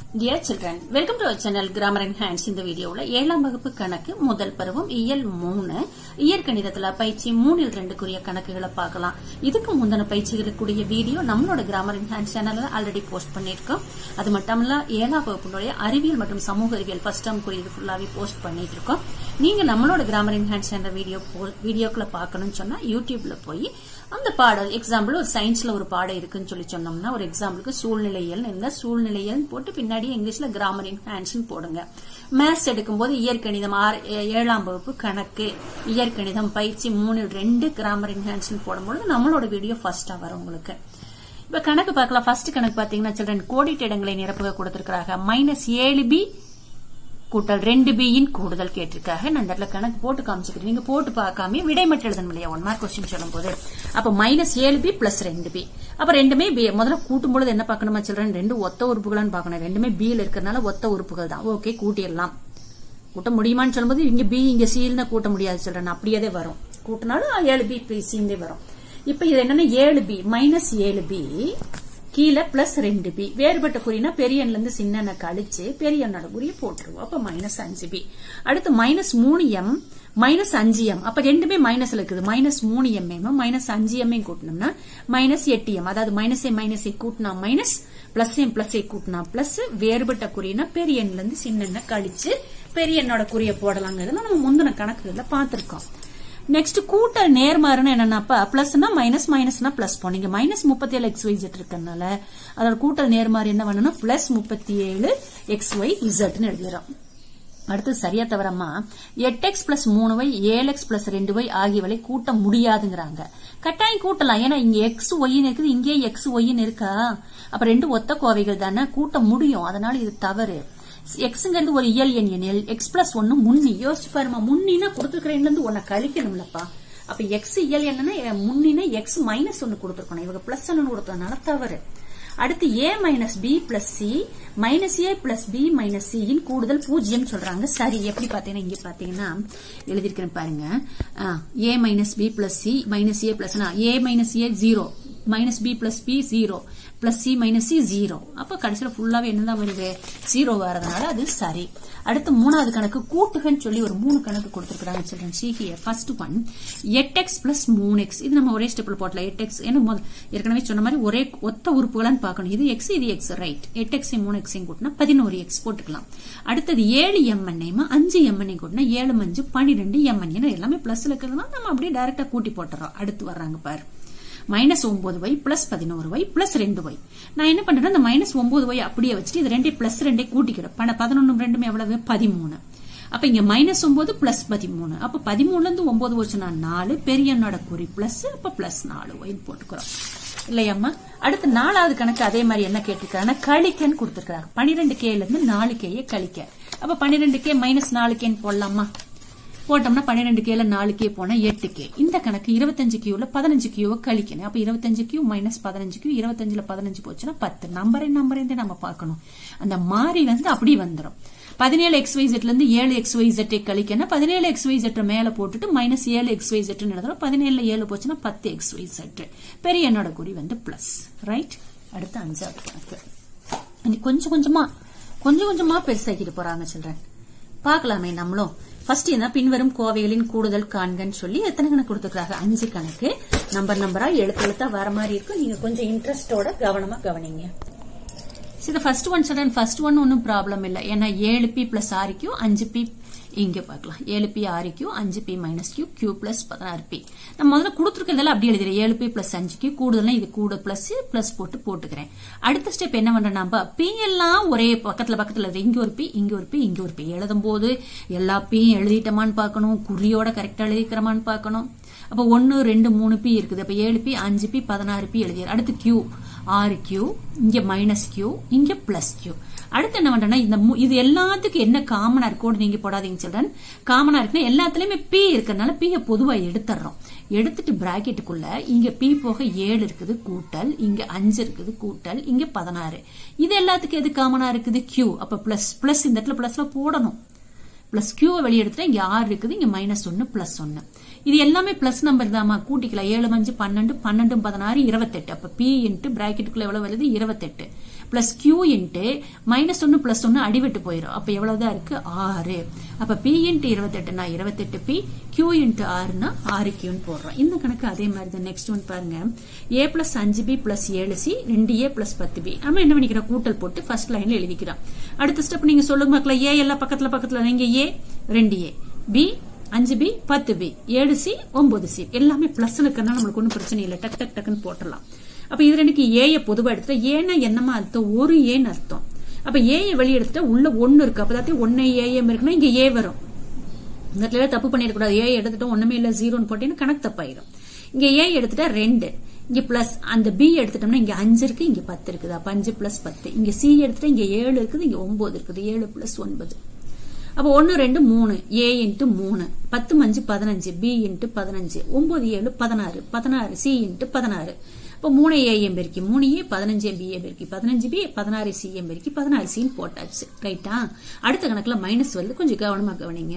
Dear children welcome to our channel grammar and hands இந்த வீடியோவில் ஏழாம் வகுப்பு கணக்கு முதல் பருவம் இயல் மூணு இயற்கணிதத்துல பயிற்சி மூணில் ரெண்டுக்குரிய கணக்குகளை பார்க்கலாம் இதுக்கு முந்தின பயிற்சிகளுக்குரிய வீடியோ நம்மளோட கிராமர் அண்ட் ஹேண்ட்ஸ் சேனல்ல ஆல்ரெடி போஸ்ட் பண்ணியிருக்கோம் அது மட்டும் இல்ல ஏழாம் வகுப்பினுடைய அறிவியல் மற்றும் சமூக அறிவியல் ஃபர்ஸ்ட் டேர்ம் குறியது ஃபுல்லாவே போஸ்ட் பண்ணிட்டு இருக்கோம் நீங்க நம்மளோட கிராமர் அண்ட் ஹேண்ட்ஸ் என்ற வீடியோ வீடியோக்களை பார்க்கணும்னு சொன்னா யூடியூப்ல போய் அந்த பாடம் எக்ஸாம்பிள் ஒரு சயின்ஸ்ல ஒரு பாடம் இருக்குன்னு சொல்லி சொன்னோம்னா ஒரு எக்ஸாம்பிளுக்கு சூழ்நிலையல் இருந்தா சூழ்நிலையல் போட்டு பின்னாடி இங்கிலீஷ்ல கிராமர் இன் ஹேண்ட்ஸ் போடுங்க மேத்ஸ் எடுக்கும்போது இயற்கணிதம் ஆறு ஏழாம் வகுப்பு கணக்கு இயற்கணிதம் பயிற்சி மூணில் ரெண்டு கிராமர் இன் ஹேண்ட்ஸ் போடும்போது நம்மளோட வீடியோ ஃபர்ஸ்டா வரும் உங்களுக்கு இப்ப கணக்கு பார்க்கலாம் ஃபர்ஸ்ட் கணக்கு பாத்தீங்கன்னா சில்ட்ரன் கோடிட்ட இடங்களை நிரப்புக கொடுத்திருக்கிறாங்க மைனஸ் ஏழு பி கூட்டல் ரெண்டு பியின் கூடுதல் கேட்டிருக்காங்க நான் இந்த இடத்துல கணக்கு போட்டு காமிச்சுக்கிறேன் நீங்க போட்டு பார்க்காம விடை மட்டும் எழுதணும் இல்லையா ஒன் மார்க் கொஸ்டின் சொல்லும் போது அப்ப மைனஸ் ஏழு பி பிளஸ் ரெண்டு பி அப்ப ரெண்டுமே பி முதல்ல கூட்டும் பொழுது என்ன பார்க்கணுமா சில்ட்ரன் ரெண்டு ஒத்த உறுப்புகளான்னு பார்க்கணும் ரெண்டுமே பியில் இருக்கிறதுனால ஒத்த உறுப்புகள் தான் ஓகே கூட்டிடலாம் கூட்ட முடியுமான்னு சொல்லும்போது இங்க பி இங்க சியில் தான் கூட்ட முடியாது சில்ட்ரன் அப்படியே வரும் கூட்டினாலும் ஏழு பி பி சிந்தே வரும் இப்ப இது என்னன்னா ஏழு பி மைனஸ் ஏழு பி கீழே பிளஸ் ரெண்டு பி வேறுபட்ட குறினா பெரிய எண்ல இருந்து சின்ன கழிச்சு பெரிய எண்ணோட குறியை போட்டுருவோம் அப்ப மைனஸ் அஞ்சு பி அடுத்து மைனஸ் மூணு எம் மைனஸ் அஞ்சு எம் அப்ப ரெண்டுமே மைனஸ்ல இருக்குது மைனஸ் மூணு எம் எம் மைனஸ் அஞ்சு எம் கூட்டணும்னா மைனஸ் எட்டு எம் அதாவது மைனஸ் ஏ மைனஸ் ஏ கூட்டினா minus plus M plus A கூட்டினா பிளஸ் வேறுபட்ட குறினா பெரிய எண்ல இருந்து சின்ன கழிச்சு பெரிய எண்ணோட குறிய போடலாங்கிறதுல நம்ம முந்தின கணக்குகள்ல பாத்திருக்கோம் நெக்ஸ்ட் கூட்டல் நேர்மாறுன்னு என்னன்னாப்பா பிளஸ்னா மைனஸ் மைனஸ்னா பிளஸ் போனீங்க மைனஸ் முப்பத்தி ஏழு எக்ஸ் ஒய் ஜெட் இருக்கனால அதோட கூட்டல் நேர்மாறு என்ன பண்ணணும் பிளஸ் முப்பத்தி ஏழு எக்ஸ் ஒய் இசட்னு எழுதிடும் அடுத்து சரியா தவறமா எட்டு எக்ஸ் பிளஸ் மூணு ஒய் ஏழு எக்ஸ் பிளஸ் ரெண்டு ஒய் ஆகியவளை கூட்ட முடியாதுங்கிறாங்க கட்டாயம் கூட்டலாம் ஏன்னா இங்க எக்ஸ் ஒய்னு இருக்குது இங்கே எக்ஸ் ஒய்னு இருக்கா அப்ப ரெண்டு ஒத்த கோவைகள் தானே கூட்ட முடியும் அதனால இது தவறு எக்ஸுங்கிறது ஒரு இயல் எண் எண்ணில் எக்ஸ் பிளஸ் ஒன்னு முன்னி யோசிச்சு பாருமா முன்னினா கொடுத்துருக்கிறேன்ல இருந்து ஒன்ன கழிக்கணும்லப்பா அப்ப எக்ஸ் இயல் என்னன்னா முன்னினா எக்ஸ் மைனஸ் ஒன்னு கொடுத்துருக்கணும் இவங்க பிளஸ் ஒன்னு கொடுத்ததுனால தவறு அடுத்து A minus B plus C minus A plus B minus சியின் கூடுதல் பூஜ்ஜியம் சொல்றாங்க சரி எப்படி பாத்தீங்கன்னா இங்க பாத்தீங்கன்னா எழுதிருக்கிறேன் பாருங்க A minus B plus C minus A plus A minus A zero minus B plus B zero plus C minus C zero அப்ப கடைசியில ஃபுல்லாவே என்னதான் வருது ஜீரோ வரதுனால அது சரி அடுத்து மூணாவது கணக்கு கூட்டுகன்னு சொல்லி ஒரு மூணு கணக்கு கொடுத்துருக்காங்க children see here first one eight X plus மூணு எக்ஸ் இது நம்ம ஒரே ஸ்டெப்ல போட்டலாம் எட் எக்ஸ் ஏன்னா ஏற்கனவே சொன்ன மாதிரி ஒரே ஒத்த உறுப்புகளான்னு பார்க்கணும் இது எக்ஸ் இது எக்ஸ் ரைட் எட் எக்ஸ் மூணு எக்ஸையும் கூட்டினா பதினோரு எக்ஸ் போட்டுக்கலாம் அடுத்தது ஏழு எம்என்ஏமா அஞ்சு எம்என்ஏ கூட்டினா ஏழு அஞ்சு பன்னிரெண்டு எம்என் ஏன்னா எல்லாமே பிளஸ்ல இருக்கிறதுனால நம்ம அப்படியே டைரக்டா கூட்டி போட்டுறோம் அடுத்து வர்றாங்க பாரு மைனஸ் ஒன்பது ஒய் பிளஸ் பதினோரு ஒய் பிளஸ் ரெண்டு ஒய் நான் என்ன பண்றேன் இந்த மைனஸ் ஒன்பது ஒய் அப்படியே வச்சுட்டு இது ரெண்டே பிளஸ் ரெண்டே கூட்டிக்கிறேன் பதினொன்னு ரெண்டுமே எவ்வளவு பதிமூணு அப்ப இங்க மைனஸ் ஒன்பது பிளஸ் பதிமூணு அப்ப பதிமூணுல இருந்து ஒன்பது வச்சுனா நாலு பெரியனோட குறி பிளஸ் அப்ப பிளஸ் நாலு ஒய்னு போட்டுக்கிறோம் இல்லையம்மா அடுத்து நாலாவது கணக்கு அதே மாதிரி என்ன கேட்டிருக்காங்கன்னா கழிக்கன்னு கொடுத்துருக்காங்க பன்னிரெண்டு கேல இருந்து நாலு கேய கழிக்க அப்ப பன்னிரெண்டு கே மைனஸ் நாலு கேன்னு போடலாமா போட்டோம்னா பன்னிரெண்டு கேல நாலு கே போனா எட்டு கே இந்த கணக்கு இருபத்தஞ்சு கியூல பதினஞ்சு கியூவை கழிக்கணும் அப்ப இருபத்தஞ்சு கியூ மைனஸ் பதினஞ்சு கியூ இருபத்தஞ்சுல பதினஞ்சு போச்சுன்னா பத்து நம்பரை நம்பரே நம்ம பார்க்கணும் அந்த மாறி வந்து அப்படி வந்துடும் பதினேழு எக்ஸ் ஒய் ஜெட்ல இருந்து ஏழு எக்ஸ் ஒய் ஜெட்டை கழிக்கணும் பதினேழு எக்ஸ் ஒய் ஜெட்டை மேல போட்டுட்டு மைனஸ் ஏழு எக்ஸ் ஒய் ஜெட்னு எழுதுறோம் பதினேழுல ஏழு போச்சுன்னா பத்து எக்ஸ் ஒய் ஜெட் பெரிய என்னோட குறி வந்து பிளஸ் ரைட் அடுத்து அஞ்சாவது கணக்கு கொஞ்சம் கொஞ்சமா கொஞ்சம் கொஞ்சமா பெருசாக்கிட்டு போறாங்க சில்ட்ரன் பார்க்கலாமே நம்மளும் ஃபர்ஸ்ட் என்ன பின்வரும் கோவைகளின் கூடுதல் காண்கன்னு சொல்லி எத்தனை கணக்கு கொடுத்துருக்காங்க அஞ்சு கணக்கு நம்பர் நம்பரா எழுத்து எழுத்தா வர மாதிரி இருக்கும் நீங்க கொஞ்சம் இன்ட்ரெஸ்டோட கவனமா கவனிங்க இது ஃபர்ஸ்ட் ஒன் சொல்றேன் ஃபர்ஸ்ட் ஒன் ஒன்றும் ப்ராப்ளம் இல்லை ஏன்னா ஏழு பி பிளஸ் ஆறு கியூ அஞ்சு பி இங்க பார்க்கலாம் ஏழு பி ஆறு கியூ அஞ்சு B minus Q Q plus பதினாறு பி நான் முதல்ல கொடுத்துருக்கிறதெல்லாம் அப்படி எழுதுறேன் ஏழு பி பிளஸ் அஞ்சு கியூ கூடுதல் இது கூட பிளஸ் பிளஸ் போட்டு போட்டுக்கிறேன் அடுத்த ஸ்டெப் என்ன பண்றேன் பி எல்லாம் ஒரே பக்கத்துல பக்கத்துல இங்க ஒரு பி இங்க ஒரு பி இங்க ஒரு பி எழுதும் போது எல்லா பியும் எழுதிட்டோமான்னு பார்க்கணும் குறியோட கரெக்டா எழுதிக்கிறோமான்னு பார்க்கணும் அப்ப ஒன்னு ரெண்டு மூணு பி இருக்குது அப்ப ஏழு பி அஞ்சு பி பதினாறு பி எழுதிடு அடுத்து கியூ ஆறு கியூ இங்க மைனஸ் கியூ இங்க பிளஸ் கியூ அடுத்து என்ன பண்றேன்னா இந்த இது எல்லாத்துக்கும் என்ன காமனா இருக்கோடு நீங்க போடாதீங்க சில்ட்ரன் காமனா இருக்குன்னா எல்லாத்துலயுமே பி இருக்கறனால பி பொதுவா எடுத்துறோம் எடுத்துட்டு பிராக்கெட்டுக்குள்ள இங்க பி போக ஏழு இருக்குது கூட்டல் இங்க அஞ்சு இருக்குது கூட்டல் இங்க பதினாறு இது எல்லாத்துக்கும் எது காமனா இருக்குது கியூ அப்ப பிளஸ் பிளஸ் இந்த இடத்துல பிளஸ்ல போடணும் பிளஸ் கியூவை வெளியே எடுத்துட்டா இங்க ஆறு இருக்குது இங்க மைனஸ் ஒன்னு பிளஸ் ஒன்னு இது எல்லாமே பிளஸ் நம்பர் தாமா கூட்டிக்கலாம் ஏழு அஞ்சு பன்னெண்டு பன்னெண்டு பதினாறு இருபத்தெட்டு அப்ப பி இன்ட்டு பிராக்கெட்டுக்குள்ள எவ்வளவு வருது இருபத்தெட்டு பிளஸ் கியூ இன்ட்டு மைனஸ் ஒன்னு பிளஸ் ஒன்னு அடிவிட்டு போயிடும் அப்ப எவ்வளவுதான் இருக்கு ஆறு அப்ப பி இன்ட்டு இருபத்தெட்டுனா இருபத்தெட்டு பி கியூ இன்ட்டு ஆறுனா ஆறு கியூன்னு போடுறோம் இந்த கணக்கு அதே மாதிரி தான் நெக்ஸ்ட் ஒன் பாருங்க ஏ பிளஸ் அஞ்சு பி பிளஸ் ஏழு சி ரெண்டு ஏ பிளஸ் பத்து பி நம்ம என்ன பண்ணிக்கிறோம் கூட்டல் போட்டு ஃபர்ஸ்ட் லைன்ல எழுதிக்கிறோம் அடுத்த ஸ்டெப் நீங்க சொல்லுங்க மக்களே ஏ எல்லாம் பக்கத்துல பக்கத்துல நீங்க ஏ ரெண்டு ஏ பி அஞ்சு பி பத்து பி ஏழு சி ஒன்பது சி எல்லாமே பிளஸ் இருக்கிறனால நம்மளுக்கு ஒன்றும் பிரச்சனை இல்லை டக் டக் டக்குன்னு போட்டுடலாம் அப்ப இது ரெண்டுக்கு ஏய பொதுவா எடுத்துட்டா ஏன்னா என்னமா அர்த்தம் ஒரு ஏன்னு அர்த்தம் அப்ப ஏய வெளியே எடுத்துட்டா உள்ள ஒன்னு இருக்கு அப்பதாத்தையும் ஒன்னு ஏஎம் இருக்குன்னா இங்க ஏ வரும் இந்த இடத்துல தப்பு பண்ணிடக்கூடாது ஏ எடுத்துட்டோம் ஒண்ணுமே இல்ல ஜீரோன்னு போட்டீங்கன்னா கணக்கு தப்பாயிரும் இங்க ஏ எடுத்துட்டா ரெண்டு இங்க பிளஸ் அந்த பி எடுத்துட்டோம்னா இங்க அஞ்சு இருக்கு இங்க பத்து இருக்குது அப்ப அஞ்சு பிளஸ் பத்து இங்க சி எடுத்துட்டா இங்க ஏழு இருக்குது இங்க ஒன்பது இருக்குது ஏழு பிளஸ் ஒன்பது அப்ப ஒன்னு ரெண்டு மூணு ஏ இன்ட்டு மூணு பத்து மஞ்சு பதினஞ்சு பி இன்ட்டு பதினஞ்சு ஒன்பது ஏழு பதினாறு பதினாறு சி இன்ட்டு பதினாறு இப்போ மூணு ஏஎம் பெருக்கி மூணு ஏ பதினஞ்சு பிஏ பெருக்கி பதினஞ்சு பி பதினாறு சிஎம் பெருக்கி பதினாறு சின்னு போட்டாச்சு ரைட்டா அடுத்த கணக்குல மைனஸ் வருது கொஞ்சம் கவனமா கவனிங்க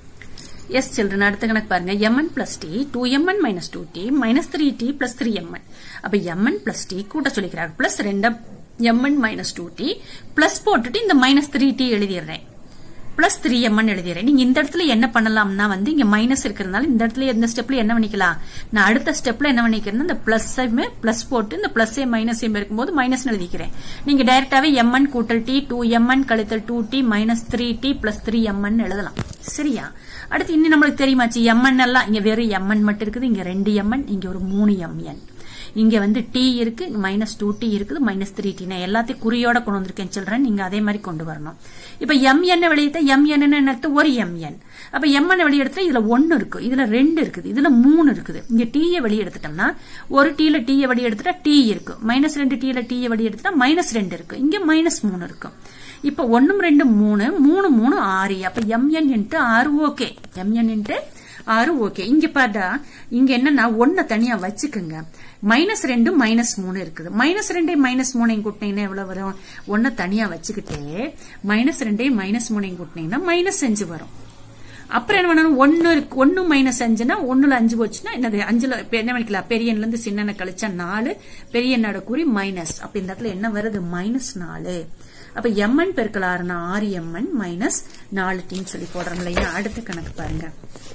எஸ் சில்ட்ரன் அடுத்த கணக்கு பாருங்க M N plus T two M N minus two T minus three T plus three M N அப்ப எம்என் பிளஸ் டி கூட்ட சொல்லிக்கிறாங்க பிளஸ் ரெண்டு M N minus two T plus போட்டுட்டு இந்த மைனஸ் த்ரீ டி எழுதிடுறேன் பிளஸ் த்ரீ எம்என் எழுதிடுறேன் நீங்க இந்த இடத்துல என்ன பண்ணலாம்னா வந்து இங்க மைனஸ் இருக்கிறதுனால இந்த இடத்துல எந்த ஸ்டெப்ல என்ன பண்ணிக்கலாம் நான் அடுத்த ஸ்டெப்ல என்ன பண்ணிக்கிறேன் இந்த பிளஸ் பிளஸ் போட்டு இந்த பிளஸ் மைனஸ் இருக்கும்போது மைனஸ் எழுதிக்கிறேன் நீங்க டைரக்டாவே எம்என் கூட்டல் டி டூ எம்என் கழித்தல் two T minus three T plus three M N எழுதலாம் சரியா அடுத்து இன்னும் நம்மளுக்கு தெரியுமாச்சு எம்என் எல்லாம் இங்க வெறும் எம்என் மட்டும் இருக்குது இங்க ரெண்டு எம்என் இங்க ஒரு மூணு எம்என் இங்க வந்து டி இருக்கு மைனஸ் டூ டி இருக்குது மைனஸ் த்ரீ டி நான் எல்லாத்தையும் குறியோட கொண்டு வந்திருக்கேன் சில்ட்ரன் நீங்க அதே மாதிரி கொண்டு வரணும் இப்ப எம் என்ன வெளியிட்ட எம் என்ன ஒரு எம் என் அப்ப எம் என்ன வெளியெடுத்தா இதுல ஒன்னு இருக்கு இதுல ரெண்டு இருக்குது இதுல மூணு இருக்குது இங்க டீயை வெளியெடுத்துட்டோம்னா ஒரு டீல டீயை வெளியெடுத்துட்டா டி இருக்கு மைனஸ் ரெண்டு டீல டீயை வெளியெடுத்துட்டா மைனஸ் ரெண்டு இருக்கு இங்க மைனஸ் மூணு இருக்கு இப்ப ஒன்னும் ரெண்டு மூணு மூணு மூணு ஆறு அப்ப எம்என் இன்ட்டு ஆறு ஓகே எம்என் இன்ட்டு ஆறு ஓகே இங்க பாத்தா இங்க என்னன்னா ஒன்ன தனியா வச்சுக்குங்க மைனஸ் ரெண்டு மைனஸ் மூணு இருக்குது மைனஸ் ரெண்டே மைனஸ் மூணையும் கூட்டினீங்கன்னா எவ்வளவு வரும் ஒன்ன தனியா வச்சுக்கிட்டே மைனஸ் ரெண்டே மைனஸ் மூணையும் கூட்டினீங்கன்னா மைனஸ் அஞ்சு வரும் அப்புறம் என்ன பண்ணணும் ஒன்னு ஒன்னு மைனஸ் அஞ்சுனா ஒண்ணுல அஞ்சு போச்சுன்னா என்னது அஞ்சுல என்ன பண்ணிக்கலாம் பெரிய எண்ல இருந்து சின்ன கழிச்சா நாலு பெரிய எண்ணோட குறி மைனஸ் அப்ப இந்த இடத்துல என்ன வருது மைனஸ் நாலு அப்ப எம்என் பெருக்கல் ஆறுனா ஆறு எம்என் மைனஸ் நாலு டின்னு சொல்லி போடுறோம் இல்லையா அடுத்த கணக்கு பாருங்க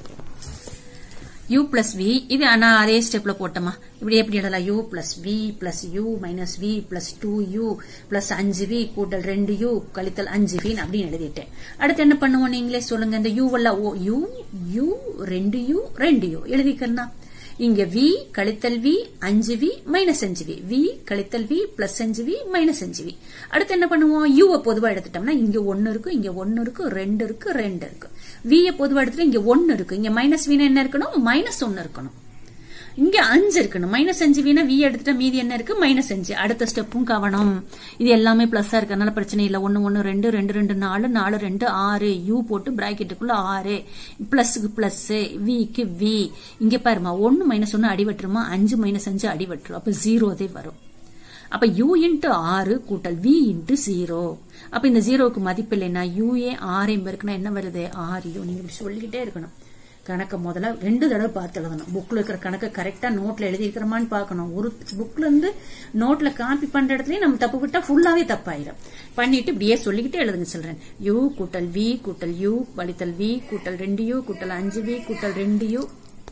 u பிளஸ் வி இது நான் அதே ஸ்டெப்ல போட்டோமா இப்படி எப்படி எழுதலாம் u plus V plus U minus V plus two U plus அஞ்சு வி கூட்டல் ரெண்டு யூ கழித்தல் அஞ்சு வின்னு அப்படின்னு எழுதிட்டேன் அடுத்து என்ன பண்ணுவோம் நீங்களே சொல்லுங்க இந்த யூ எல்லாம் ஓ யூ யூ ரெண்டு யூ ரெண்டு யூ எழுதிக்கலாம் இங்க வி கழித்தல் வி அஞ்சு வி மைனஸ் அஞ்சு வி வி கழித்தல் வி பிளஸ் அஞ்சு வி மைனஸ் அஞ்சு வி அடுத்து என்ன பண்ணுவோம் யூவை பொதுவா எடுத்துட்டோம்னா இங்க ஒன்னு இருக்கு இங்க ஒன்னு இருக்கு ரெண்டு இருக்கு ரெண்டு இருக்கு விய பொதுவா எடுத்துட்டு இங்க ஒன்னு இருக்கு இங்க மைனஸ் வீணா என்ன இருக்கணும் மைனஸ் ஒன்னு இருக்கணும் இங்க அஞ்சு இருக்கணும் மைனஸ் அஞ்சு வீணா வி எடுத்துட்டா மீதி என்ன இருக்கு மைனஸ் அஞ்சு அடுத்த ஸ்டெப்பும் கவனம் இது எல்லாமே பிளஸ்ஸா இருக்கறனால பிரச்சனை இல்ல ஒன்னு ஒன்னு ரெண்டு ரெண்டு ரெண்டு நாலு நாலு ரெண்டு ஆறு யூ போட்டு பிராக்கெட்டுக்குள்ள ஆறு பிளஸ்க்கு பிளஸ் விக்கு வி இங்க பாருமா ஒன்னு மைனஸ் ஒன்னு அடிவட்டுருமா அஞ்சு மைனஸ் அஞ்சு அடிவட்டுரும் அப்ப ஜீரோதே வரும் அப்ப யூ இன்ட்டு ஆறு கூட்டல் வி இன்ட்டு ஜீரோ அப்ப இந்த ஜீரோவுக்கு மதிப்பு இல்லைன்னா யூஏ ஆரையும் பெருக்குன்னா என்ன வருது ஆறு யூ நீங்க இப்படி சொல்லிக்கிட்டே இருக்கணும் கணக்கை முதல்ல ரெண்டு தடவை பார்த்து எழுதணும் புக்ல இருக்கிற கணக்கை கரெக்டா நோட்ல எழுதி இருக்கிறோமான்னு பார்க்கணும் ஒரு புக்ல இருந்து நோட்ல காப்பி பண்ற இடத்துலயே நம்ம தப்பு விட்டா ஃபுல்லாவே தப்பாயிரும் பண்ணிட்டு இப்படியே சொல்லிக்கிட்டே எழுதுங்க சொல்றேன் யூ கூட்டல் வி கூட்டல் யூ வலித்தல் வி கூட்டல் ரெண்டு யூ கூட்டல் அஞ்சு வி கூட்டல் ரெண்டு யூ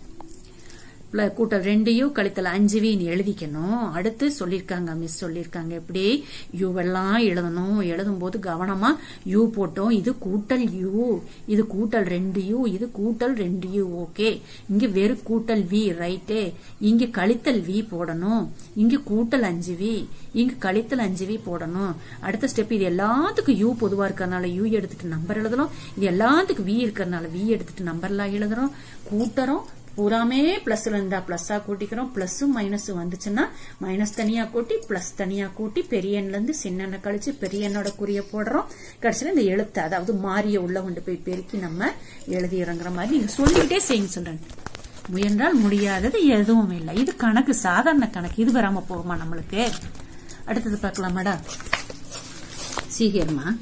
கூட்டல் ரெண்டையும் கழித்தல் அஞ்சு வின்னு எழுதிக்கணும் அடுத்து சொல்லிருக்காங்க மிஸ் சொல்லிருக்காங்க எப்படி யூவெல்லாம் எழுதணும் எழுதும் போது கவனமா யூ போட்டோம் இது கூட்டல் யூ இது கூட்டல் ரெண்டு யூ இது கூட்டல் ரெண்டு யூ ஓகே இங்க வெறும் கூட்டல் வி ரைட்டே இங்க கழித்தல் வி போடணும் இங்க கூட்டல் அஞ்சு வி இங்க கழித்தல் அஞ்சு வி போடணும் அடுத்த ஸ்டெப் இது எல்லாத்துக்கும் யூ பொதுவா இருக்கறனால யூ எடுத்துட்டு நம்பர் எழுதணும் இது எல்லாத்துக்கும் வி இருக்கறனால வி எடுத்துட்டு நம்பர்லாம் எழுதுறோம் கூட்டுறோம் பூராமே பிளஸ்ல இருந்தா பிளஸ்ஸா கூட்டிக்கிறோம் பிளஸும் மைனஸும் வந்துச்சுன்னா மைனஸ் தனியா கூட்டி பிளஸ் தனியா கூட்டி பெரிய எண்ல இருந்து சின்ன எண்ணை கழிச்சு பெரிய எண்ணோட குறிய போடுறோம் கடைசியில இந்த எழுத்து அதாவது மாறிய உள்ள கொண்டு போய் பெருக்கி நம்ம எழுதி இறங்குற மாதிரி நீங்க சொல்லிக்கிட்டே செய்யுங்க சொல்றேன் முயன்றால் முடியாதது எதுவும் இல்லை இது கணக்கு சாதாரண கணக்கு இது வராம போகுமா நம்மளுக்கு அடுத்தது பார்க்கலாம் மேடம் சீக்கிரமா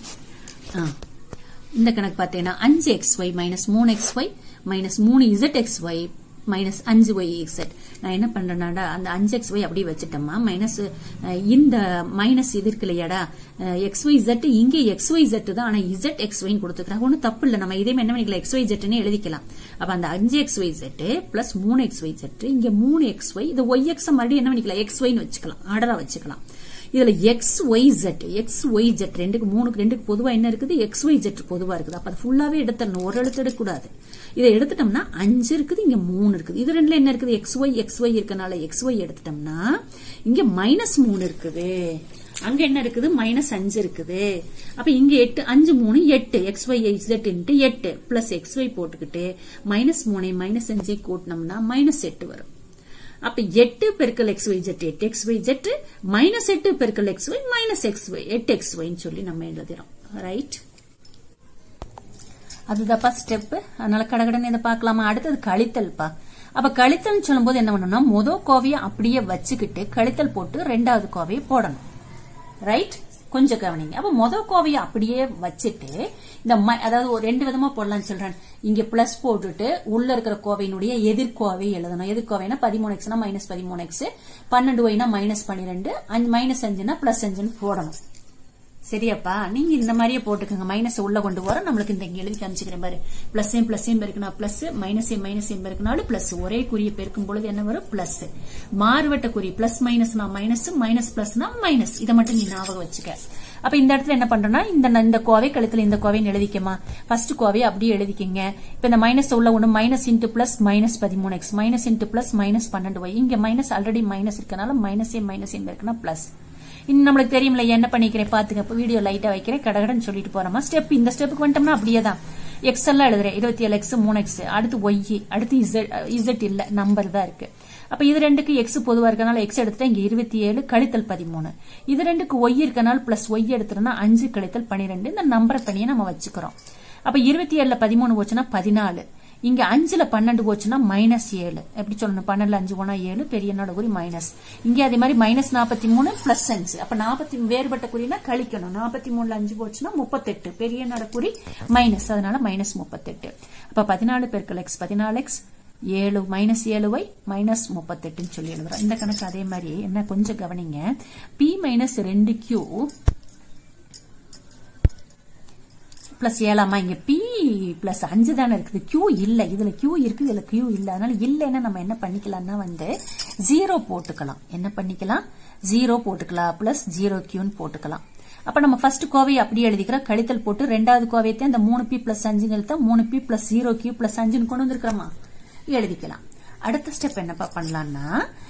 இந்த கணக்கு பார்த்தீங்கன்னா அஞ்சு எக்ஸ் ஒய் மைனஸ் மூணு எக்ஸ் ஒய் மைனஸ் மூணு இசட் எக்ஸ் ஒய் மைனஸ் அஞ்சு ஒய் இசட் நான் என்ன பண்றேன்னாடா அந்த அஞ்சு எக்ஸ் ஒய் அப்படியே வச்சுட்டோமா மைனஸ் இந்த மைனஸ் இது இருக்கு இல்லையாடா எக்ஸ் ஒய் ஜெட் இங்கே எக்ஸ் ஒய் ஜெட் தான் ஆனா இசட் எக்ஸ் ஒய் கொடுத்துக்கிறேன் ஒன்றும் தப்பு இல்லை நம்ம இதே மாதிரி என்ன பண்ணிக்கலாம் எக்ஸ் ஒய் ஜெட்னு எழுதிக்கலாம் அப்ப அந்த அஞ்சு எக்ஸ் ஒய் ஜெட் பிளஸ் மூணு எக்ஸ் ஒய் ஜெட் இங்க மூணு எக்ஸ் ஒய் இது ஒய் எக்ஸ் மறுபடியும் என்ன பண்ணிக்கலாம் எக்ஸ் ஒய்னு வச்சுக்கலாம் ஆர்டரா வச்சுக்கலாம் இதுல x Y z x Y z ரெண்டுக்கு மூணுக்கு ரெண்டுக்கு பொதுவா என்ன இருக்குது எக்ஸ் ஒய் ஜெட் பொதுவா இருக்குது அப்ப அது ஃபுல்லாவே எடுத்துடணும் ஒரு எழுத்து எடுக்கக்கூடாது இதை எடுத்துட்டோம்னா அஞ்சு இருக்குது இங்க மூணு இருக்குது இது ரெண்டுல என்ன இருக்குது எக்ஸ் ஒய் எக்ஸ் ஒய் இருக்கனால எக்ஸ் ஒய் எடுத்துட்டோம்னா இங்க மைனஸ் மூணு இருக்குது அங்க என்ன இருக்குது மைனஸ் அஞ்சு இருக்குது அப்ப இங்க எட்டு அஞ்சு மூணு எட்டு எக்ஸ் ஒய் இசட் இன்ட்டு எட்டு பிளஸ் எக்ஸ் ஒய் போட்டுக்கிட்டு மைனஸ் மூணை மைனஸ் அஞ்சை கூட்டினோம்னா மைனஸ் எட்டு வரும் அப்ப எட்டு பெருக்கல் எக்ஸ் ஒய் ஜெட் எட்டு எக்ஸ் ஒய் ஜெட் மைனஸ் எட்டு பெருக்கல் x Y minus x y எட்டு எக்ஸ் ஒய்ன்னு சொல்லி நம்ம எழுதுறோம் ரைட் அதுதான்ப்பா ஸ்டெப் அதனால கடகடன்னு இதை பார்க்கலாமா அடுத்தது கழித்தல்ப்பா அப்ப கழித்தல் சொல்லும்போது என்ன பண்ணணும்னா முத கோவையை அப்படியே வச்சுக்கிட்டு கழித்தல் போட்டு ரெண்டாவது கோவையை போடணும் ரைட் கொஞ்சம் கவனிங்க அப்ப முத கோவையை அப்படியே வச்சுட்டு இந்த அதாவது ஒரு ரெண்டு விதமா போடலாம்னு சொல்றேன் இங்க பிளஸ் போட்டுட்டு உள்ள இருக்கிற கோவையினுடைய எதிர்கோவை எழுதணும் எதிர்கோவைனா பதிமூணு எக்ஸ்னா மைனஸ் பதிமூணு எக்ஸ் பன்னெண்டு ஒய்னா மைனஸ் பன்னிரெண்டு மைனஸ் அஞ்சுனா பிளஸ் அஞ்சுன்னு போடணும் சரியாப்பா நீங்க இந்த மாதிரியே போட்டுக்கோங்க மைனஸ் உள்ள கொண்டு வர நம்மளுக்கு இந்த எழுதி காமிச்சுக்கிறேன் பாரு பிளஸையும் பிளஸையும் பெருக்கணும் பிளஸ் மைனஸையும் மைனஸையும் பெருக்கினாலும் பிளஸ் ஒரே குறியை பெருக்கும் பொழுது என்ன வரும் பிளஸ் மாறுவட்ட குறி பிளஸ் மைனஸ்னா மைனஸ் மைனஸ் பிளஸ்னா மைனஸ் இதை மட்டும் நீ ஞாபகம் வச்சுக்க அப்ப இந்த இடத்துல என்ன பண்றோம்னா இந்த இந்த கோவை கழுத்துல இந்த கோவைன்னு எழுதிக்கமா ஃபர்ஸ்ட் கோவை அப்படியே எழுதிக்கிங்க இப்ப இந்த மைனஸ் உள்ள ஒண்ணு மைனஸ் இன்ட்டு பிளஸ் மைனஸ் பதிமூணு x minus into plus minus பன்னெண்டு ஒய் இங்க மைனஸ் ஆல்ரெடி மைனஸ் இருக்கனால மைனஸே மைனஸ் இருக்குன்னா பிளஸ் இன்னும் நம்மளுக்கு தெரியும்ல என்ன பண்ணிக்கிறேன் பாத்துங்க இப்ப வீடியோ லைட்டா வைக்கிறேன் கடகடன்னு சொல்லிட்டு போறோமா ஸ்டெப் இந்த ஸ்டெப்புக்கு வந்துட்டோம்னா அப்படியே தான் எக்ஸ் எல்லாம் எழுதுறேன் இருபத்தி ஏழு எக்ஸ் மூணு எக்ஸ் அடுத்து ஒய் அடுத்து இசட் இசட் இல்ல நம்பர் தான் இருக்கு அப்ப இது ரெண்டுக்கு எக்ஸ் பொதுவா இருக்கனால எக்ஸ் எடுத்துட்டா இங்க இருபத்தி ஏழு கழித்தல் பதிமூணு இது ரெண்டுக்கு ஒய் இருக்கனால பிளஸ் ஒய் எடுத்துட்டோம்னா அஞ்சு கழித்தல் பன்னிரெண்டு இந்த நம்பரை தனியா நம்ம வச்சுக்கிறோம் அப்ப இருபத்தி ஏழுல பதிமூணு போச்சுன்னா பதினாலு இங்க அஞ்சுல பன்னெண்டு போச்சுன்னா மைனஸ் ஏழு எப்படி சொல்லணும் பன்னெண்டுல அஞ்சு போனா ஏழு பெரிய குறி மைனஸ் இங்க அதே மாதிரி மைனஸ் நாற்பத்தி மூணு பிளஸ் அஞ்சு அப்ப நாற்பத்தி வேறுபட்ட குறினா கழிக்கணும் நாற்பத்தி மூணுல அஞ்சு போச்சுன்னா முப்பத்தெட்டு பெரிய குறி மைனஸ் அதனால மைனஸ் முப்பத்தெட்டு அப்ப பதினாலு பெருக்கல் எக்ஸ் பதினாலு எக்ஸ் ஏழு மைனஸ் ஏழு ஒய் மைனஸ் முப்பத்தெட்டுன்னு சொல்லி எழுதுறோம் இந்த கணக்கு அதே மாதிரி என்ன கொஞ்சம் கவனிங்க பி மைனஸ் ரெண்டு கியூ பிளஸ் ஏழாமா இங்க பி பிளஸ் அஞ்சு தானே இருக்குது கியூ இல்ல இதுல கியூ இருக்கு இதுல கியூ இல்ல அதனால இல்லைன்னா நம்ம என்ன பண்ணிக்கலாம்னா வந்து ஜீரோ போட்டுக்கலாம் என்ன பண்ணிக்கலாம் ஜீரோ போட்டுக்கலாம் பிளஸ் ஜீரோ கியூன்னு போட்டுக்கலாம் அப்ப நம்ம ஃபர்ஸ்ட் கோவை அப்படியே எழுதிக்கிறோம் கழித்தல் போட்டு ரெண்டாவது கோவையத்தை அந்த மூணு பி பிளஸ் அஞ்சுன்னு எழுத்த மூணு p plus zero q plus அஞ்சுன்னு கொண்டு வந்திருக்கிறோமா எழுதிக்கலாம் அடுத்த ஸ்டெப் என்னப்பா பண்ணலாம்னா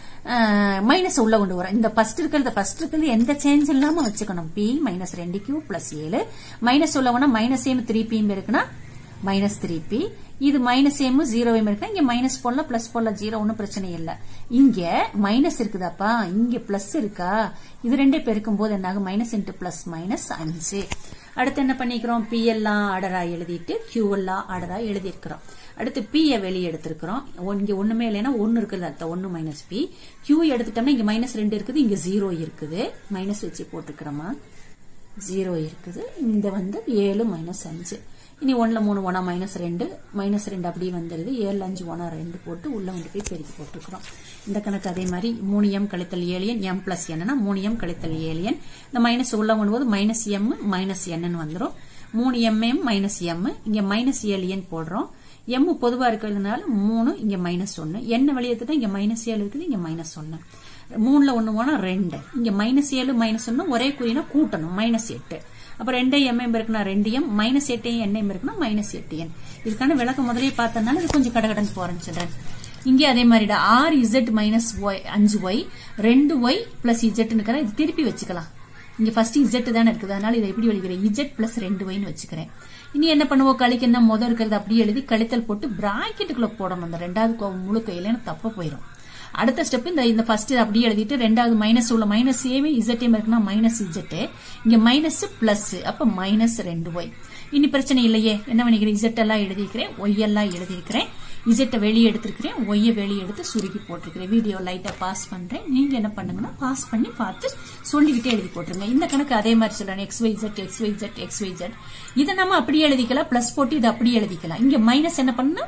மைனஸ் உள்ள கொண்டு வரோம் இந்த ஃபர்ஸ்ட் இருக்கிறது ஃபர்ஸ்ட் இருக்கிறது எந்த சேஞ்ச் இல்லாம வச்சுக்கணும் பி மைனஸ் ரெண்டு கியூ பிளஸ் ஏழு மைனஸ் உள்ளவனா மைனஸ் ஏம் த்ரீ பியும் இருக்குன்னா மைனஸ் த்ரீ பி இது மைனஸ் ஏம் ஜீரோவும் இருக்கு இங்க மைனஸ் போடலாம் பிளஸ் போடலாம் ஜீரோ ஒன்னும் பிரச்சனை இல்ல இங்க மைனஸ் இருக்குதாப்பா இங்க பிளஸ் இருக்கா இது ரெண்டே பெருக்கும் போது என்னாகும் மைனஸ் இன்ட்டு பிளஸ் மைனஸ் அஞ்சு அடுத்து என்ன பண்ணிக்கிறோம் பி எல்லாம் ஆர்டரா எழுதிட்டு கியூ எல்லாம் ஆர்டரா எழுதியிருக்கிறோம் அடுத்து பி வெளியே எடுத்திருக்கிறோம் இங்க ஒண்ணுமே இல்லைன்னா ஒன்னு இருக்குது அர்த்தம் ஒன்னு மைனஸ் பி கியூ எடுத்துட்டோம்னா இங்க மைனஸ் ரெண்டு இருக்குது இங்க ஜீரோ இருக்குது மைனஸ் வச்சு போட்டுக்கிறோமா ஜீரோ இருக்குது இந்த வந்து ஏழு மைனஸ் அஞ்சு இனி ஒன்ல மூணு ஒனா மைனஸ் ரெண்டு மைனஸ் ரெண்டு அப்படியே வந்துருது ஏழு அஞ்சு ஒனா ரெண்டு போட்டு உள்ள வந்து போய் பெருக்கி போட்டுக்கிறோம் இந்த கணக்கு அதே மாதிரி மூணு எம் கழித்தல் ஏழியன் எம் பிளஸ் என்னன்னா மூணு எம் கழித்தல் ஏழியன் இந்த மைனஸ் உள்ள கொண்டு மைனஸ் எம் மைனஸ் என்னன்னு வந்துடும் மூணு எம்எம் மைனஸ் எம் இங்க மைனஸ் ஏழியன் போடுறோம் எம் பொதுவா இருக்கிறதுனால மூணு இங்க மைனஸ் ஒன்னு என்ன வெளியேற்றுட்டா இங்க மைனஸ் ஏழு இருக்குது இங்க மைனஸ் ஒன்னு மூணுல ஒண்ணு போனா ரெண்டு இங்க மைனஸ் ஏழு மைனஸ் ஒன்னு ஒரே குறினா கூட்டணும் மைனஸ் எட்டு அப்ப ரெண்டு எம்எம் இருக்குன்னா ரெண்டு எம் மைனஸ் எட்டு எண்ணெயும் இருக்குன்னா மைனஸ் எட்டு என் இதுக்கான விளக்கம் முதலே பார்த்தனால இது கொஞ்சம் கடகடன் போறேன்னு சொல்றேன் இங்கே அதே மாதிரிடா ஆறு இசட் மைனஸ் ஒய் அஞ்சு ஒய் ரெண்டு ஒய் பிளஸ் இஜெட்னு இது திருப்பி வச்சுக்கலாம் இங்க ஃபர்ஸ்ட் இஜெட் தானே இருக்குது அதனால இதை எப்படி வலிக்கிறேன் இஜெட் பிளஸ் ரெண்டு ஒய்னு வச்சுக்கிறேன் இனி என்ன பண்ணுவோம் கழிக்கன்னா முதல் இருக்கிறது அப்படியே எழுதி கழித்தல் போட்டு பிராக்கெட்டுக்குள்ள போடணும் அந்த ரெண்டாவது முழுக்க இல்லைன்னு தப்ப போயிடும் அடுத்த ஸ்டெப் இந்த இந்த ஃபர்ஸ்ட் அப்படியே எழுதிட்டு ரெண்டாவது மைனஸ் உள்ள மைனஸ் ஏவே இசட்ஏம் இருக்குன்னா மைனஸ் இசட் இங்க மைனஸ் பிளஸ் அப்ப மைனஸ் ரெண்டு ஒய் இனி பிரச்சனை இல்லையே என்ன பண்ணிக்கிறேன் இசட் எல்லாம் எழுதிக்கிறேன் ஒய் எல்லாம் எழுதியிருக்கிறேன் இசட்டை வெளியே எடுத்திருக்கிறேன் ஒய்ய வெளியே எடுத்து சுருக்கி போட்டிருக்கிறேன் வீடியோ லைட்டா பாஸ் பண்றேன் நீங்க என்ன பண்ணுங்கன்னா பாஸ் பண்ணி பார்த்து சொல்லிக்கிட்டே எழுதி போட்டுருங்க இந்த கணக்கு அதே மாதிரி சொல்றேன் x Y z x Y z x Y z இதை நம்ம அப்படியே எழுதிக்கலாம் பிளஸ் போட்டு இதை அப்படியே எழுதிக்கலாம் இங்க மைனஸ் என்ன பண்ணா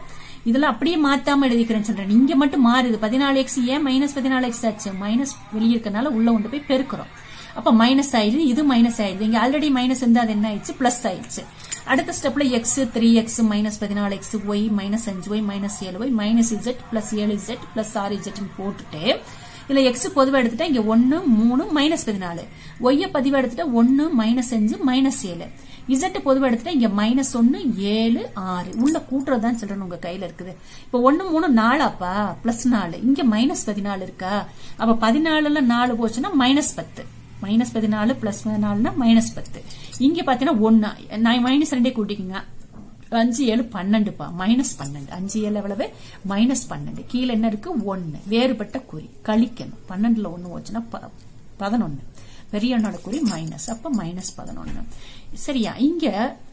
இதெல்லாம் அப்படியே மாத்தாம எழுதிக்கிறேன்னு சொல்றேன் இங்க மட்டும் மாறுது பதினாலு எக்ஸ் ஏன் மைனஸ் பதினாலு எக்ஸ் ஆச்சு மைனஸ் வெளியே இருக்கனால உள்ள கொண்டு போய் பெருக்கிறோம் அப்ப மைனஸ் ஆயிடுது இது மைனஸ் ஆயிடுது இங்க ஆல்ரெடி மைனஸ் இருந்தா அது என்ன ஆயிடுச்சு பிளஸ் ஆயிடுச்சு அடுத்த ஸ்டெப்ல எக்ஸ் த்ரீ எக்ஸ் மைனஸ் பதினாலு எக்ஸ் ஒய் மைனஸ் அஞ்சு ஒய் மைனஸ் ஏழு ஒய் மைனஸ் இசட் பிளஸ் ஏழு இசட் பிளஸ் ஆறு இசட்னு போட்டுட்டு இதுல எக்ஸ் பொதுவா எடுத்துட்டா இங்க ஒன்னு மூணு மைனஸ் பதினாலு ஒய்ய பதிவா எடுத்துட்டா ஒன்னு மைனஸ் அஞ்சு மைனஸ் ஏழு இசட் பொதுவா எடுத்துட்டா இங்க மைனஸ் ஒன்னு ஏழு ஆறு உள்ள கூட்டுறதுதான் சொல்றேன் உங்க கையில இருக்குது இப்ப ஒன்னு மூணு நாலாப்பா பிளஸ் நாலு இங்க மைனஸ் பதினாலு இருக்கா அப்ப பதினாலுல நாலு போச்சுன்னா மைனஸ் பத்து மைனஸ் பதினாலு பிளஸ் பதினாலுனா மைனஸ் பத்து இங்க பாத்தீங்கன்னா ஒன்னு நான் மைனஸ் ரெண்டே கூட்டிக்கங்க அஞ்சு ஏழு பன்னெண்டுப்பா மைனஸ் பன்னெண்டு அஞ்சு ஏழு எவ்வளவு மைனஸ் பன்னெண்டு கீழே என்ன இருக்கு ஒன்னு வேறுபட்ட குறி கழிக்கணும் பன்னெண்டுல ஒன்னு போச்சுன்னா ப- பதினொன்னு பெரிய எண்ணோட குறி மைனஸ் அப்ப மைனஸ் பதினொன்னு சரியா இங்க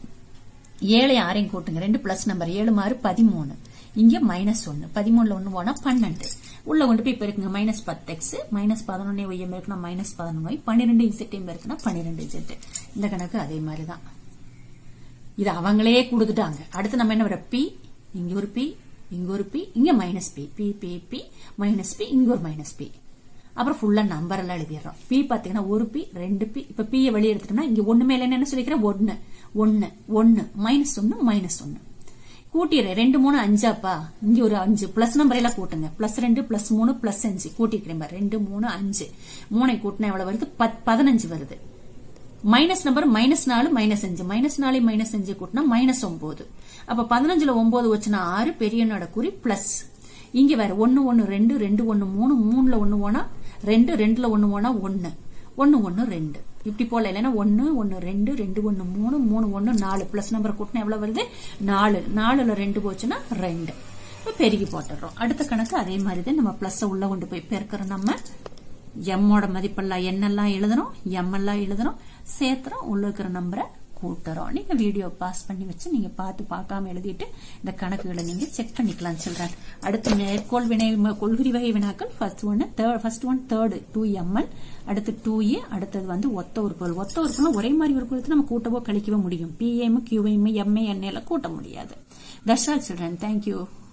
ஏழை ஆறையும் கூட்டுங்க ரெண்டு பிளஸ் நம்பர் ஏழு மாறு பதிமூணு இங்க மைனஸ் ஒன்னு பதிமூணுல ஒன்னு போனா பன்னெண்டு உள்ள கொண்டு போய் பெருக்குங்க மைனஸ் பத்து எக்ஸ் மைனஸ் பதினொன்னே ஒய்யம் இருக்குன்னா மைனஸ் பதினொன்னு ஒய் பன்னிரெண்டு இசட்டையும் இருக்குன்னா பன்னிரெண்டு இசட் இந்த கணக்கு அதே மாதிரிதான் இது அவங்களே கொடுத்துட்டாங்க அடுத்து நம்ம என்ன வர பி இங்க ஒரு பி இங்க ஒரு பி இங்க minus p p p p minus p இங்க ஒரு மைனஸ் பி அப்புறம் ஃபுல்லா நம்பர் எல்லாம் எழுதிடுறோம் பி பாத்தீங்கன்னா ஒரு பி ரெண்டு பி இப்ப பியை வெளியே எடுத்துட்டோம்னா இங்க ஒண்ணு மேல என்ன சொல்லிக்கிறேன் ஒன்னு ஒன்னு ஒன்னு மைனஸ் ஒன்னு மைனஸ் ஒன்னு கூட்டிடுறேன் ரெண்டு மூணு அஞ்சாப்பா இங்க ஒரு அஞ்சு பிளஸ் நம்பர் எல்லாம் கூட்டுங்க பிளஸ் ரெண்டு பிளஸ் மூணு பிளஸ் அஞ்சு கூட்டிக்கிறேன் பாரு. ரெண்டு மூணு அஞ்சு மூணை கூட்டினா எவ்வளவு வருது பத்- பதினஞ்சு வருது மைனஸ் நம்பர் மைனஸ் நாலு மைனஸ் அஞ்சு மைனஸ் நாலு மைனஸ் அஞ்சு கூட்டினா மைனஸ் ஒன்பது அப்ப பதினஞ்சுல ஒன்பது வச்சுனா ஆறு பெரியனோட குறி பிளஸ் இங்க வேற ஒன்னு ஒன்னு ரெண்டு ரெண்டு ஒன்னு மூணு மூணுல ஒன்னு போனா ரெண்டு ரெண்டுல ஒன்னு போனா ஒன்னு ஒன்னு ஒன்னு ரெண்டு இப்படி போல இல்லைன்னா ஒன்னு ஒன்னு ரெண்டு ரெண்டு ஒன்னு மூணு மூணு ஒன்னு நாலு பிளஸ் நம்பர் கூட்டினா எவ்வளவு வருது நாலு நாலுல ரெண்டு போச்சுன்னா ரெண்டு இப்ப பெருகி போட்டுடுறோம் அடுத்த கணக்கு அதே மாதிரி தான் நம்ம பிளஸ் உள்ள கொண்டு போய் பெருக்கிறோம் நம்ம எம்மோட மதிப்பெல்லாம் என்னெல்லாம் எழுதணும் எம் எல்லாம் எழுதணும் சேர்த்துறோம் உள்ள இருக்கிற நம்பரை கூட்டுறோம் நீங்க வீடியோ பாஸ் பண்ணி வச்சு நீங்க பார்த்து பார்க்காம எழுதிட்டு இந்த கணக்குகளை நீங்க செக் பண்ணிக்கலாம் சொல்றேன் அடுத்து மேற்கோள் வினை ம- கொள்குறி வகை வினாக்கள் ஃபர்ஸ்ட் ஒன்னு first one third two ML அடுத்து டூ ஏ அடுத்தது வந்து ஒத்த உறுப்புகள் ஒத்த உறுப்புகள் ஒரே மாதிரி உறுப்பு எடுத்து நம்ம கூட்டவோ கழிக்கவோ முடியும் பிஏம் கியூஎம் எம்ஏ என்ஏல கூட்ட முடியாது தட்ஸ் ஆல் சில்ட்ரன் தேங்க்யூ